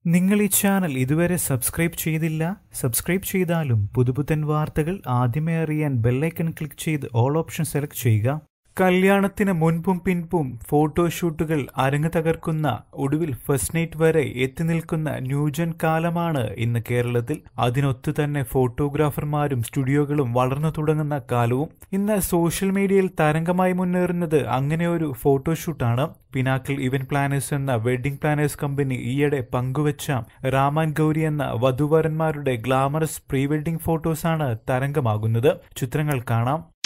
നിങ്ങൾ ഈ ചാനൽ ഇതുവരെ സബ്സ്ക്രൈബ് ചെയ്തില്ല സബ്സ്ക്രൈബ് ചെയ്താലും പുതുപുത്തൻ വാർത്തകൾ ആദ്യമേ അറിയാൻ ബെല്ലൈക്കൺ ക്ലിക്ക് ചെയ്ത് ഓൾ ഓപ്ഷൻ സെലക്ട് ചെയ്യുക കല്യാണത്തിന് മുൻപും പിൻപും ഫോട്ടോഷൂട്ടുകൾ അരങ്ങ് തകർക്കുന്ന ഒടുവിൽ ഫസ്റ്റ് നൈറ്റ് വരെ എത്തി നിൽക്കുന്ന ന്യൂജൻ കാലമാണ് ഇന്ന് കേരളത്തിൽ അതിനൊത്തു തന്നെ ഫോട്ടോഗ്രാഫർമാരും സ്റ്റുഡിയോകളും വളർന്നു തുടങ്ങുന്ന കാലവും ഇന്ന് സോഷ്യൽ മീഡിയയിൽ തരംഗമായി മുന്നേറുന്നത് അങ്ങനെ ഒരു ഫോട്ടോഷൂട്ടാണ് പിനാക്കിൾ ഇവന്റ് പ്ലാനേഴ്സ് എന്ന വെഡിംഗ് പ്ലാനേഴ്സ് കമ്പനി ഈയിടെ പങ്കുവച്ച രാമാൻ ഗൗരി എന്ന വധുവരന്മാരുടെ ഗ്ലാമറസ് പ്രീ വെഡിംഗ് ഫോട്ടോസാണ് തരംഗമാകുന്നത് ചിത്രങ്ങൾ കാണാം